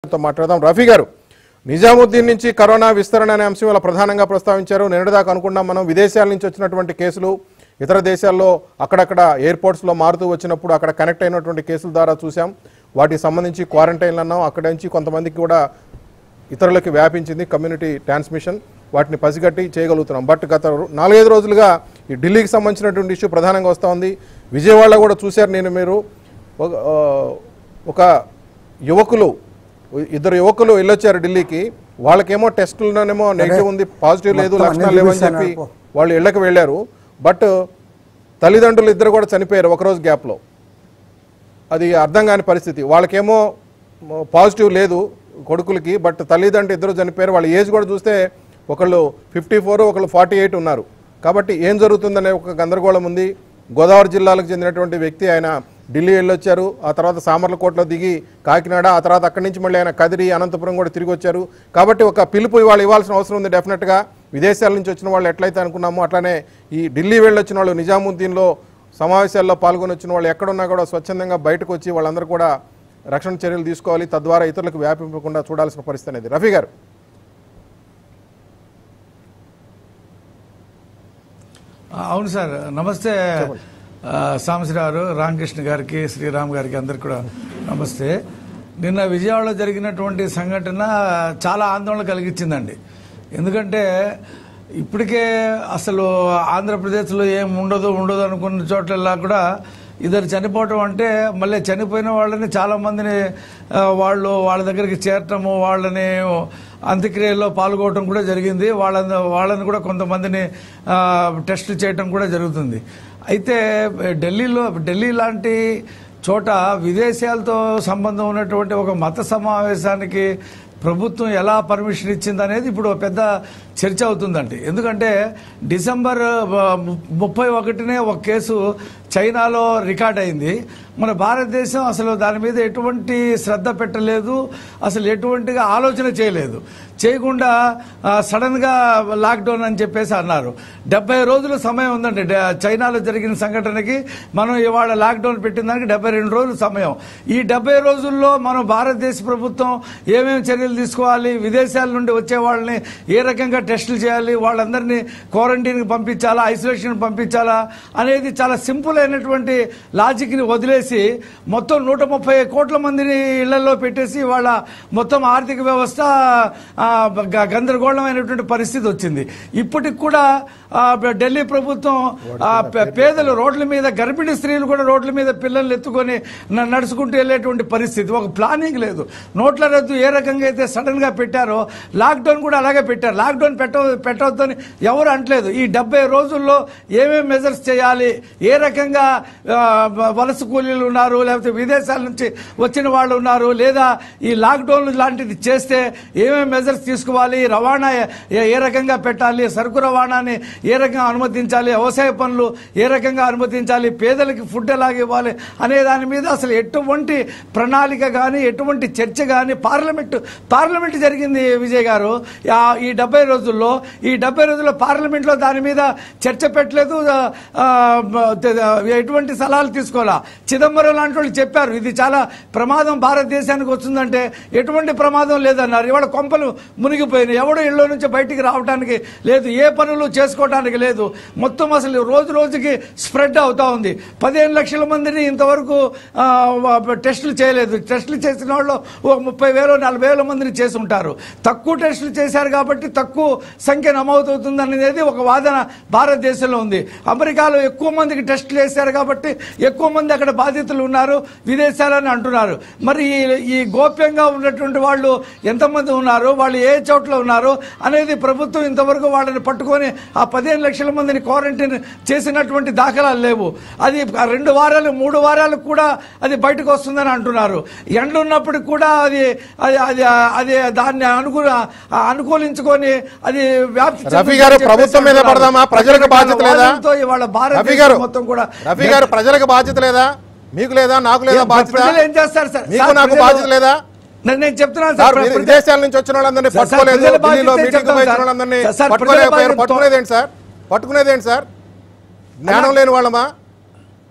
తో మాట్లాడదాం రఫీ గారు నిజాముద్దీన్ నుంచి కరోనా విస్తరణ అనే అంశం ఇలా ప్రధానంగా ప్రస్తావించారు నిన్నటిదాకా అనుకున్నాం మనం విదేశాల నుంచి వచ్చినటువంటి కేసులు ఇతర దేశాల్లో అక్కడక్కడ ఎయిర్పోర్ట్స్లో మారుతూ వచ్చినప్పుడు అక్కడ కనెక్ట్ అయినటువంటి కేసుల ద్వారా చూసాం వాటికి సంబంధించి క్వారంటైన్లు అన్నాం అక్కడి నుంచి కొంతమందికి కూడా ఇతరులకి వ్యాపించింది కమ్యూనిటీ ట్రాన్స్మిషన్ వాటిని పసిగట్టి చేయగలుగుతున్నాం బట్ గత రో- నాలుగైదు రోజులుగా ఈ ఢిల్లీకి సంబంధించినటువంటి ఇష్యూ ప్రధానంగా వస్తూ ఉంది విజయవాడలో కూడా చూశారు నేను మీరు ఒక ఆ, ఒక యువకులు ఇద్దరు యువకులు వెళ్ళొచ్చారు ఢిల్లీకి వాళ్ళకేమో టెస్టులనేమో నెగిటివ్ ఉంది పాజిటివ్ లేదు మొత్తం లక్షణాలు అన్ని లేవని చూపిస్తాను చెప్పి అనుకో. వాళ్ళు ఇళ్ళకి వెళ్ళారు బట్ తల్లిదండ్రులు ఇద్దరు కూడా చనిపోయారు ఒకరోజు గ్యాప్లో అది అర్థం కాని పరిస్థితి వాళ్ళకేమో పాజిటివ్ లేదు కొడుకులకి బట్ తల్లిదండ్రులు ఇద్దరు చనిపోయారు వాళ్ళ ఏజ్ కూడా చూస్తే ఒకళ్ళు ఫిఫ్టీ ఫోర్ ఒకళ్ళు ఫార్టీ ఎయిట్ ఉన్నారు కాబట్టి ఏం జరుగుతుందనే ఒక గందరగోళం ఉంది గోదావరి జిల్లాలకు చెందినటువంటి వ్యక్తి ఆయన ఢిల్లీ వెళ్ళొచ్చారు ఆ తర్వాత సామర్లకోటలో దిగి కాకినాడ ఆ తర్వాత అక్కడి నుంచి మళ్ళీ ఆయన కదిరి అనంతపురం కూడా తిరిగి వచ్చారు కాబట్టి ఒక పిలుపు ఇవాళ ఇవ్వాల్సిన అవసరం ఉంది డెఫినెట్గా విదేశాల నుంచి వచ్చిన వాళ్ళు ఎట్లయితే అనుకున్నామో అట్లానే ఈ ఢిల్లీ వెళ్ళొచ్చిన వాళ్ళు నిజాముద్దీన్లో సమావేశాల్లో పాల్గొని వచ్చిన వాళ్ళు ఎక్కడున్నా కూడా స్వచ్ఛందంగా బయటకు వచ్చి వాళ్ళందరూ కూడా రక్షణ చర్యలు తీసుకోవాలి తద్వారా ఇతరులకు వ్యాపింపకుండా చూడాల్సిన పరిస్థితి అనేది రఫీ గారు ఆ, అవును సార్ నమస్తే ఆ, సాంబశివరావు రామకృష్ణ గారికి శ్రీరామ్ గారికి అందరికి కూడా నమస్తే నిన్న విజయవాడలో జరిగినటువంటి సంఘటన చాలా ఆందోళన కలిగించిందండి ఎందుకంటే ఇప్పటికే అసలు ఆంధ్రప్రదేశ్లో ఏం ఉండదు ఉండదు అనుకున్న చోట్లలా కూడా ఇద్దరు చనిపోవటం అంటే మళ్ళీ చనిపోయిన వాళ్ళని చాలా మందిని ఆ, వాళ్ళు వాళ్ళ దగ్గరికి చేరటము వాళ్ళని అంత్యక్రియల్లో పాల్గొనడం కూడా జరిగింది వాళ్ళ వాళ్ళని కూడా కొంతమందిని ఆ, టెస్టులు చేయటం కూడా జరుగుతుంది అయితే ఢిల్లీలో ఢిల్లీ లాంటి చోట విదేశాలతో సంబంధం ఉన్నటువంటి ఒక మత సమావేశానికి ప్రభుత్వం ఎలా పర్మిషన్ ఇచ్చింది అనేది ఇప్పుడు ఒక పెద్ద చర్చ అవుతుందండి ఎందుకంటే డిసెంబర్ ఆ, ము- ముప్పై ఒకటినే ఒక కేసు చైనాలో రికార్డ్ అయింది మన భారతదేశం అసలు దాని మీద ఎటువంటి శ్రద్ధ పెట్టలేదు అసలు ఎటువంటిగా ఆలోచన చేయలేదు చేయకుండా ఆ, సడన్ గా లాక్డౌన్ అని చెప్పేసి అన్నారు డెబ్బై రోజుల సమయం ఉందండి డ- చైనాలో జరిగిన సంఘటనకి మనం ఇవాళ లాక్డౌన్ పెట్టిన దానికి డెబ్బై రెండు రోజుల సమయం ఈ డెబ్బై రోజుల్లో మనం భారతదేశ ప్రభుత్వం ఏమేమి చర్యలు తీసుకోవాలి విదేశాల నుండి వచ్చే వాళ్ళని ఏ రకంగా టెస్టులు చేయాలి వాళ్ళందరినీ క్వారంటైన్కి పంపించాలా ఐసోలేషన్ పంపించాలా అనేది చాలా సింపుల్ అయినటువంటి లాజిక్ని వదిలేసి మొత్తం నూట ముప్పై కోట్ల మందిని ఇళ్లలో పెట్టేసి వాళ్ళ మొత్తం ఆర్థిక వ్యవస్థ ఆ, గ- గందరగోళమైనటువంటి పరిస్థితి వచ్చింది ఇప్పటికి కూడా ఆ, ఢిల్లీ ప్రభుత్వం ఆ, పే- పేదలు రోడ్ల మీద గర్భిణీ స్త్రీలు కూడా రోడ్ల మీద పిల్లల్ని ఎత్తుకొని న- నడుచుకుంటూ వెళ్ళేటువంటి పరిస్థితి ఒక ప్లానింగ్ లేదు నోట్ల రద్దు ఏ రకంగా అయితే సడన్ గా పెట్టారో లాక్డౌన్ కూడా అలాగే పెట్టారు లాక్డౌన్ పెట్ట పెట్టవద్దని ఎవరు అంటలేదు ఈ డెబ్బై రోజుల్లో ఏమేమి మెజర్స్ చేయాలి ఏ రకంగా ఆ, వలస కూలీలు ఉన్నారు లేకపోతే విదేశాల నుంచి వచ్చిన వాళ్ళు ఉన్నారు లేదా ఈ లాక్డౌన్ లాంటిది చేస్తే ఏమేమి మెజర్స్ తీసుకోవాలి రవాణా ఏ- ఏ రకంగా పెట్టాలి సరుకు రవాణాని ఏ రకంగా అనుమతించాలి వ్యవసాయ పనులు ఏ రకంగా అనుమతించాలి పేదలకి ఫుడ్ ఎలాగ ఇవ్వాలి అనే దాని మీద అసలు ఎటువంటి ప్రణాళిక కానీ ఎటువంటి చర్చ కానీ పార్లమెంట్ పార్లమెంట్ జరిగింది విజయ్ గారు ఆ- ఈ డెబ్బై రోజుల్లో ఈ డెబ్బై రోజుల్లో పార్లమెంట్లో దాని మీద చర్చ పెట్టలేదు ఆ, త- ఎటువంటి సలహాలు తీసుకోవాలా చిదంబరం లాంటి వాళ్ళు చెప్పారు ఇది చాలా ప్రమాదం భారతదేశానికి వస్తుందంటే ఎటువంటి ప్రమాదం లేదన్నారు ఇవాళ కొంపలు మునిగిపోయినాయి ఎవడు ఇళ్ళ నుంచి బయటికి రావడానికి లేదు ఏ పనులు చేసుకోవడానికి లేదు మొత్తం అసలు రోజు రోజుకి స్ప్రెడ్ అవుతా ఉంది పదిహేను లక్షల మందిని ఇంతవరకు ఆ, వ- టెస్టులు చేయలేదు టెస్టులు చేసిన వాళ్ళు ఒక ముప్పై వేలు నలభై వేల మందిని చేసి ఉంటారు తక్కువ టెస్టులు చేశారు కాబట్టి తక్కువ సంఖ్య నమోదవుతుంది అనేది ఒక వాదన భారతదేశంలో ఉంది అమెరికాలో ఎక్కువ మందికి టెస్టులు చేశారు కాబట్టి ఎక్కువ మంది అక్కడ బాధితులు ఉన్నారు విదేశాలని అంటున్నారు మరి ఈ- ఈ గోప్యంగా ఉన్నటువంటి వాళ్ళు ఎంతమంది ఉన్నారు వాళ్ళు ఏ చోట్ల ఉన్నారు అనేది ప్రభుత్వం ఇంతవరకు వాళ్ళని పట్టుకొని ఆ పదిహేను లక్షల మందిని క్వారంటైన్ చేసినటువంటి దాఖలాలు లేవు అది ఆ రెండు వారాలు మూడు వారాలు కూడా అది బయటకు వస్తుందని అంటున్నారు ఎండ ఉన్నప్పటికి కూడా అది అది అది అది దాన్ని అనుకూల అనుకూలించుకొని అది వ్యాప్తి రఫీ గారు చెందుతుందని ప్రభుత్వం మీద చెప్పేసి పడదామా ప్రజలకు బాధ్యత లేదా వాదనతో ఇవాళ రఫీ భారతదేశం గారు మొత్తం కూడా రఫీ గారు ప్రజలకు బాధ్యత లేదా మీకు లేదా నాకు లేదా బాధ్యత ప్రజలు ఏం చేస్తారు సార్ మీకు సార్, నాకు ప్రజలు- బాధ్యత లేదా నేను నేను చెప్తున్నాను సార్ సార్ మీరు ప్రజలు- విదేశాల నుంచి వచ్చిన వాళ్ళందరినీ సార్, సార్, పట్టుకోలేదు ప్రజల బాధ్యత ఢిల్లీలో ఏం మీటింగ్ చెప్తాం పోయిన సార్? వాళ్ళందరినీ సార్, ప్రజల పట్టుకోలేకపోయారు బాధ్యత- పట్టుకునేది ఏంటి సార్ పట్టుకునేది ఏంటి సార్ జ్ఞానం లేని వాళ్ళమా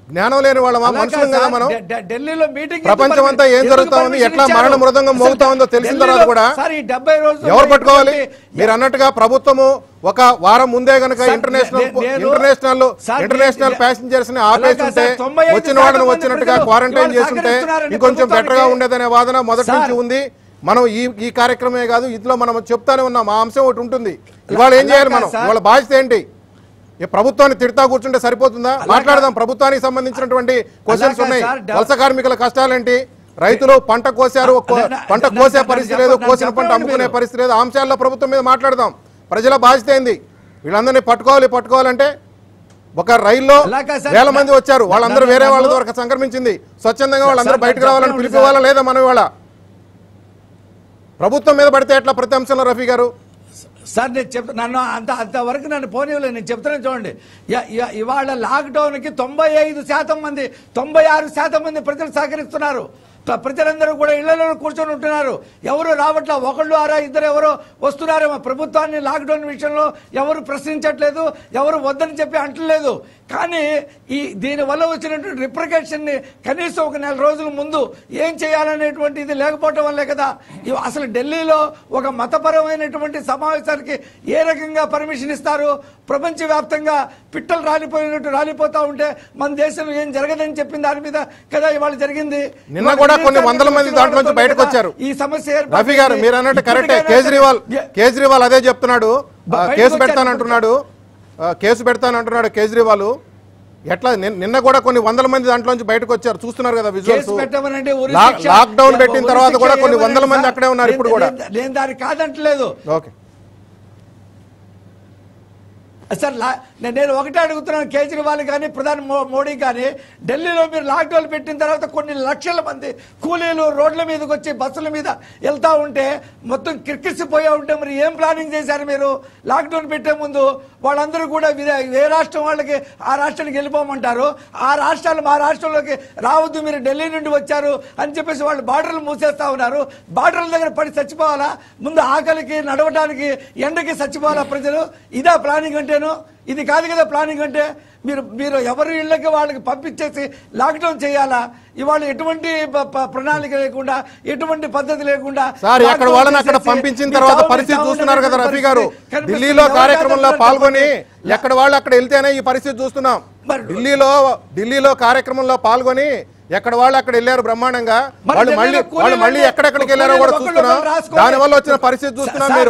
జ్ఞానం లేని వాళ్ళమా అలా మనుషులం కాదు కదా సార్. మనం ఢ- ఢ- ఢిల్లీలో మీటింగ్ ప్రపంచం అంతా ఏం ఎందుకు జరుగుతా ఉంది, permission ఎట్లా ఇచ్చారు? మరణ మృదంగం అసలు మోగుతా ఉందో తెలిసిన ఢిల్లీలో- తర్వాత కూడా సార్ ఈ డెబ్బై రోజులు ఎవరు పట్టుకోవాలి మీరు అన్నట్టుగా ప్రభుత్వము ఒక వారం ముందే గనక సార్, ఇంటర్నేషనల్ నే- నేను- ఇంటర్నేషనల్ సార్, ఇంటర్నేషనల్ నేను- ప్యాసింజర్స్ ని అలాగా ఆపేస్తుంటే సార్, 95 వచ్చిన వాళ్ళని శాతం వచ్చినట్టుగా మంది క్వారంటైన్ ప్రజలు చేస్తుంటే సహకరిస్తున్నారండి ఇంకొంచెం బెటర్ గా ప్రభుత్వానికి. ఉండేదనే వాదన మొదటి సార్. నుంచి ఉంది మనం ఈ ఈ కార్యక్రమే కాదు ఇందులో మనం చెప్తానే ఉన్నాం ఆ అంశం ఒకటి ఉంటుంది ఇవాళ ఏం చేయాలి మనం సార్. ఇవాళ బాధ్యత ఏంటి ఈ ప్రభుత్వాన్ని తిడతా కూర్చుంటే సరిపోతుందా మాట్లాడదాం ప్రభుత్వానికి సంబంధించినటువంటి క్వశ్చన్స్ అలాగా ఉన్నాయి సార్, డెవ- వలస కార్మికుల కష్టాలేంటి రైతులు పంట కోసారు కో- అదే, నా- పంట నా- కోసే నా- పరిస్థితి నాకు లేదు చెప్పండి, కోసిన పంట చెప్పండి అమ్ముకునే మీరు. పరిస్థితి లేదు ఆ అంశాల్లో ప్రభుత్వం మీద మాట్లాడదాం ప్రజల బాధ్యత ఏంది వీళ్ళందరినీ పట్టుకోవాలి పట్టుకోవాలంటే ఒక రైల్లో అలాగా సార్, వేల మంది వచ్చారు నా- వాళ్ళందరూ నా- వేరే నన్ను- వాళ్ళ ద్వారా సంక్రమించింది స్వచ్ఛందంగా వాళ్ళందరూ సార్, బయటకు నాకు రావాలని చెప్పండి పిలిపివ్వాలా లేదా మనం ఇవాళ ప్రభుత్వం మీద పడితే ఎట్లా ప్రతి అంశంలో రఫీ గారు సార్ నేను చెప్తా నన్ను అంత అంతవరకు నన్ను పోనీయలేదు నేను చెప్తున్నాను చూడండి ఇ- ఇ- ఇవాళ లాక్డౌన్కి తొంభై ఐదు శాతం మంది తొంభై ఆరు శాతం మంది ప్రజలు సహకరిస్తున్నారు ప్ర- ప్రజలందరూ కూడా ఇళ్లలో కూర్చొని ఉంటున్నారు ఎవరు రావట్లా ఒకళ్ళు ఆరా ఇద్దరు ఎవరో వస్తున్నారేమో ప్రభుత్వాన్ని లాక్డౌన్ విషయంలో ఎవరు ప్రశ్నించట్లేదు ఎవరు వద్దని చెప్పి అంటలేదు కానీ ఈ దీని వల్ల వచ్చినటువంటి రిప్రికేషన్ ని కనీసం ఒక నెల రోజుల ముందు ఏం చేయాలనేటువంటి ఇది లేకపోవటం వల్లే కదా ఇవి అసలు ఢిల్లీలో ఒక మతపరమైనటువంటి సమావేశానికి ఏ రకంగా పర్మిషన్ ఇస్తారు ప్రపంచవ్యాప్తంగా పిట్టలు రాలిపోయినట్టు రాలిపోతా ఉంటే మన దేశంలో ఏం జరగదని చెప్పిన దాని మీద కదా ఇవాళ జరిగింది నిన్న ఇవాళ కూడా కొన్ని విదేశాలకు వందల మంది వచ్చిన దాంట్లో నుంచి వాళ్ళతోనే బయటకు కదా వచ్చారు. ఈ సమస్య ఏర్పడింది. రఫీ గారు మీరు అన్నట్టు కరెక్టే ఇప్పటికైనా కేజ్రీవాల్ ఏ- కేజ్రీవాల్ అదే చెప్తున్నాడు ఆ, బయటకు కేసు వచ్చారు పెడతానంటున్నాడు ఆ, కేసు పెడతానంటున్నాడు కేజ్రీవాల్ ఎట్లా నిన్- నిన్న కూడా కొన్ని వందల మంది దాంట్లో నుంచి బయటకు వచ్చారు చూస్తున్నారు కదా విజువల్స్ కేసు పెట్టమనంటే ఉరి లా- శిక్ష. లాక్డౌన్ పెట్టిన ఉరి తర్వాత శిక్ష కూడా కొన్ని ఏమనండి వందల మంది సార్? అక్కడే ఉన్నారు ఇప్పుడు కూడా నేను- నేను దానికి కాదంటలేదు ఓకే సార్ లా- నే- నేను ఒకటే అడుగుతున్నాను కేజ్రీవాల్ కానీ ప్రధాని మో- మోడీ కానీ ఢిల్లీలో మీరు లాక్డౌన్ పెట్టిన తర్వాత కొన్ని లక్షల మంది కూలీలు రోడ్ల మీదకి వచ్చి బస్సుల మీద వెళ్తా ఉంటే మొత్తం కిక్కిసిపోయా ఉంటే మరి ఏం ప్లానింగ్ చేశారు మీరు లాక్డౌన్ పెట్టే ముందు వాళ్ళందరూ కూడా విదే- ఏ రాష్ట్రం వాళ్ళకి ఆ రాష్ట్రానికి వెళ్ళిపోమంటారు ఆ రాష్ట్రాలు మా రాష్ట్రంలోకి రావద్దు మీరు ఢిల్లీ నుండి వచ్చారు అని చెప్పేసి వాళ్ళు బార్డర్లు మూసేస్తా ఉన్నారు బార్డర్ల దగ్గర పడి చచ్చిపోవాలా ముందు ఆకలికి నడవడానికి ఎండకి చచ్చిపోవాలా ప్రజలు ఇదా ప్లానింగ్ అంటేను ఇది కాదు కదా ప్లానింగ్ అంటే మీరు మీరు ఎవరి ఇళ్ళకి వాళ్ళకి పంపించేసి లాక్డౌన్ చేయాలా ఇవాళ ఎటువంటి ప- ప- ప్రణాళిక లేకుండా ఎటువంటి పద్ధతి లేకుండా సార్ ఎక్కడ లాక్డౌన్ వాళ్ళని అక్కడ చేసేసి పంపించిన మీ తర్వాత చావుని పరిస్థితి చావుని చూస్తున్నారు కదా రఫీ గారు కనిపిస్తుంది. ఢిల్లీలో ఎవరు కార్యక్రమంలో కాదంటారు పాల్గొని చెప్పండి. ఎక్కడ వాళ్ళు అక్కడ వెళ్తేనే ఈ పరిస్థితి చూస్తున్నాం మరి- ఢిల్లీలో ఢిల్లీలో కార్యక్రమంలో పాల్గొని ఎక్కడ వాళ్ళు అక్కడ వెళ్ళారు బ్రహ్మాండంగా మరి వాళ్ళు మళ్ళీ ఢిల్లీలో వాళ్ళు మళ్ళీ కూలీలు ఎక్కడెక్కడికి వెళ్ళారో కూడా ఒకళ్ళు చూస్తున్నాం ఒకళ్ళు రాసుకోండి. దాని వల్ల వచ్చిన పరిస్థితి చూస్తున్నాం సార్, మీరు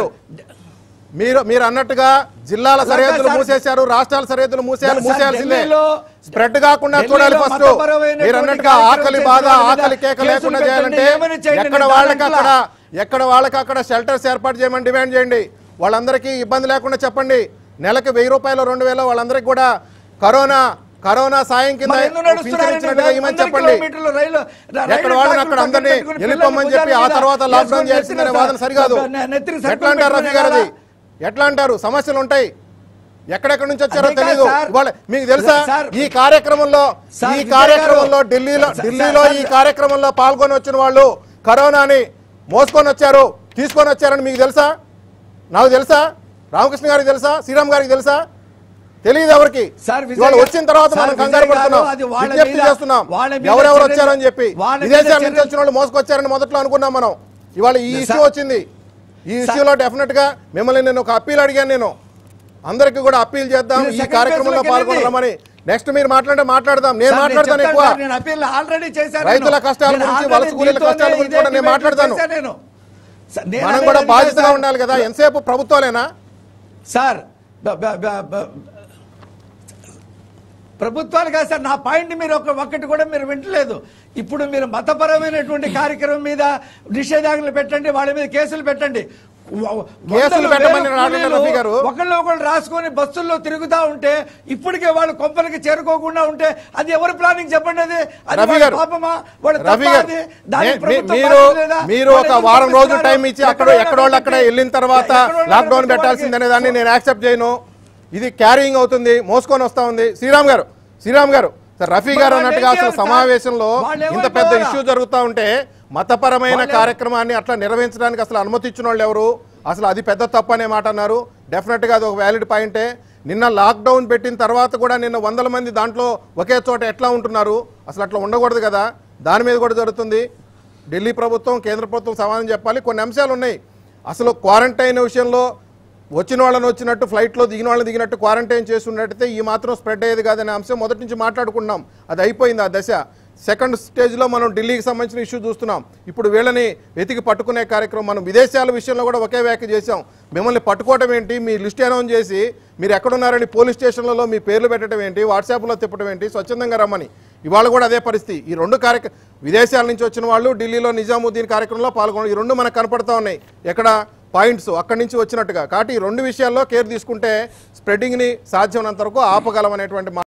మీరు మీరు అన్నట్టుగా జిల్లాల అలాగే సరిహద్దులు సార్. మూసేశారు రాష్ట్రాల సరిహద్దులు మూసేయాలి సార్, మూసేయాల్సిందే ఢిల్లీలో- స్ప్రెడ్ కాకుండా ఢిల్లీలో చూడాలి ఫస్ట్ మతపరమైనటువంటి మీరు అన్నట్టుగా కార్యక్రమం ఆకలి బాధ చేసిన వాళ్ళ ఆకలి మీద కేక కేసులు లేకుండా పెట్టండి, చేయాలంటే ఏమని చేయండి, ఎక్కడ నేను వాళ్ళకి దాంట్లో- అక్కడ ఎక్కడ వాళ్ళకి అక్కడ షెల్టర్స్ ఏర్పాటు చేయమని డిమాండ్ చేయండి వాళ్ళందరికీ ఇబ్బంది లేకుండా చెప్పండి నెలకు వెయ్యి రూపాయలు రెండు వేలు వాళ్ళందరికీ కూడా కరోనా కరోనా సాయం కింద మరి ఎందుకు పింఛన్ నడుస్తున్నారండి? ఇచ్చినట్టుగా ఇవ్వమని వందల చెప్పండి కిలోమీటర్లు రైలు- రైలు ఎక్కడ వాళ్ళని ట్రాకులు అక్కడ పక్కన అందరినీ పెట్టుకుని వెళ్ళిపోమని పిల్లల్ని చెప్పి ఆ భుజాల తర్వాత మీద లాక్డౌన్ వేసుకొని చేసిందనే నెత్తిన వాదన సరికాదు నె- నెత్తిన సరుకులు ఎట్లా అంటారు రఫీ పెట్టుకుని గారు అది వెళ్ళాలా? ఎట్లా అంటారు సమస్యలు ఉంటాయి ఎక్కడెక్కడి నుంచి వచ్చారో అదే కాదు తెలియదు సార్. ఇవాళ మీకు తెలుసా సార్. ఈ కార్యక్రమంలో సార్, ఈ విజయ్ కార్యక్రమంలో గారు. ఢిల్లీలో సార్, ఢిల్లీలో సార్, ఈ సార్. కార్యక్రమంలో పాల్గొని వచ్చిన వాళ్ళు కరోనాని మోసుకొని వచ్చారు తీసుకొని వచ్చారని మీకు తెలుసా నాకు తెలుసా రామకృష్ణ గారికి తెలుసా శ్రీరామ్ గారికి తెలుసా తెలియదు ఎవరికి సార్, విజయ్ ఇవాళ గారు- వచ్చిన తర్వాత సార్, మనం విజయ్ కంగారు గారు, పడుతున్నాం అది వాళ్ళ విజ్ఞప్తి మీద- చేస్తున్నాం వాళ్ళ మీద ఎవరెవరు చర్యలు- వచ్చారని చెప్పి వాళ్ళ మీద విదేశాల నుంచి చర్యలు- వచ్చిన వాళ్ళు మోసుకొచ్చారని మొదట్లో అనుకున్నాం మనం ఇవాళ ఈ సార్. ఇష్యూ వచ్చింది ఈ ఇష్యూలో డెఫినెట్ గా మిమ్మల్ని నేను ఒక అప్పీల్ అడిగాను నేను అందరికీ కూడా అప్పీల్ చేద్దాం మీరు ఈ second కార్యక్రమంలో phase లోకి పాల్గొనమని నెక్స్ట్ మీరు మాట్లాడే మాట్లాడదాం నేను సార్, మాట్లాడతాను చెప్తాను ఎక్కువ సార్, నేను appeal already చేశాను రైతుల నేను. కష్టాల నేను గురించి, already వలస కూలీల దీంతోనే కష్టాల గురించి ఇదే కూడా నేను debate మాట్లాడతాను. చేశాను నేను. సార్, నేను మనం అనేది కూడా అది బాధ్యతగా కాదు ఉండాలి కదా ఎంతసేపు ప్రభుత్వాలేనా సార్ బ- బ- బ- బ- ప్రభుత్వాలు కాదు సార్ నా పాయింట్ మీరు ఒక ఒక్కటి కూడా మీరు వింటలేదు ఇప్పుడు మీరు మతపరమైనటువంటి కార్యక్రమం మీద నిషేధాజ్ఞలు పెట్టండి వాళ్ళ మీద కేసులు పెట్టండి వ- కేసులు వందల పెట్టమని వేల నేను అడగను కూలీలు రఫీ గారు. ఒకళ్ళు ఒకళ్ళు రాసుకొని బస్సుల్లో తిరుగుతా ఉంటే ఇప్పటికే వాళ్ళు కొంపలకి చేరుకోకుండా ఉంటే అది ఎవరు ప్లానింగ్ చెప్పండి అది అది రఫీ వాళ్ళ గారు పాపమా వాళ్ళ రఫీ తప్పా గారు అది? దానికి మే- ప్రభుత్వం మీరు బాధ్యత లేదా? మీరు వాళ్ళు ఒక ఎందుకు వారం రోజులు పంపిస్తున్నారు? టైం ఇచ్చి అక్కడ ఎక్కడో ఎక్కడ వాళ్ళు అక్కడ పెట్టి- వెళ్ళిన తర్వాత ఎక్కడో వాళ్ళకి లాక్డౌన్ పెట్టాల్సిందనే దాన్ని నేను యాక్సెప్ట్ చేయను ఇది క్యారింగ్ అవుతుంది మోసుకొని వస్తా ఉంది శ్రీరామ్ గారు శ్రీరామ్ గారు సార్ రఫీ గారు వాళ్ళు అన్నట్టుగా ఏం అసలు చేయాలి సార్? సమావేశంలో వాళ్ళు ఇంత ఎవరు పెద్ద పోవాలా? ఇష్యూ జరుగుతూ ఉంటే మతపరమైన వాళ్ళు- కార్యక్రమాన్ని అట్లా నిర్వహించడానికి అసలు అనుమతి ఇచ్చిన వాళ్ళు ఎవరు అసలు అది పెద్ద తప్పు అనే మాట అన్నారు డెఫినెట్ గా అది ఒక వ్యాలిడ్ పాయింటే నిన్న లాక్డౌన్ పెట్టిన తర్వాత కూడా నిన్న వందల మంది దాంట్లో ఒకే చోట ఎట్లా ఉంటున్నారు అసలు అట్లా ఉండకూడదు కదా దాని మీద కూడా జరుగుతుంది ఢిల్లీ ప్రభుత్వం కేంద్ర ప్రభుత్వం సమాధానం చెప్పాలి కొన్ని అంశాలు ఉన్నాయి అసలు క్వారంటైన్ విషయంలో వచ్చిన వాళ్ళని వచ్చినట్టు ఫ్లైట్లో దిగిన వాళ్ళని దిగినట్టు క్వారంటైన్ చేస్తున్నట్టయితే ఈ మాత్రం స్ప్రెడ్ అయ్యేది కాదనే అంశం మొదటి నుంచి మాట్లాడుకున్నాం అది అయిపోయింది ఆ దశ సెకండ్ స్టేజ్లో మనం ఢిల్లీకి సంబంధించిన ఇష్యూ చూస్తున్నాం ఇప్పుడు వీళ్ళని వెతికి పట్టుకునే కార్యక్రమం మనం విదేశాల విషయంలో కూడా ఒకే వ్యాఖ్య చేశాం మిమ్మల్ని పట్టుకోవటం ఏంటి మీ లిస్ట్ అనౌన్స్ చేసి మీరు ఎక్కడున్నారని పోలీస్ స్టేషన్లలో మీ పేర్లు పెట్టడం ఏంటి వాట్సాప్లో తిప్పడం ఏంటి స్వచ్ఛందంగా రమ్మని ఇవాళ కూడా అదే పరిస్థితి ఈ రెండు కార్యక్ర విదేశాల నుంచి వచ్చిన వాళ్ళు ఢిల్లీలో నిజాముద్దీన్ కార్యక్రమంలో పాల్గొన ఈ రెండు మనకు కనపడతా ఉన్నాయి ఎక్కడ పాయింట్స్ అక్కడి నుంచి వచ్చినట్టుగా కాబట్టి ఈ రెండు విషయాల్లో కేర్ తీసుకుంటే స్ప్రెడ్డింగ్ని సాధ్యమైనంత వరకు ఆపగలం అనేటువంటి మా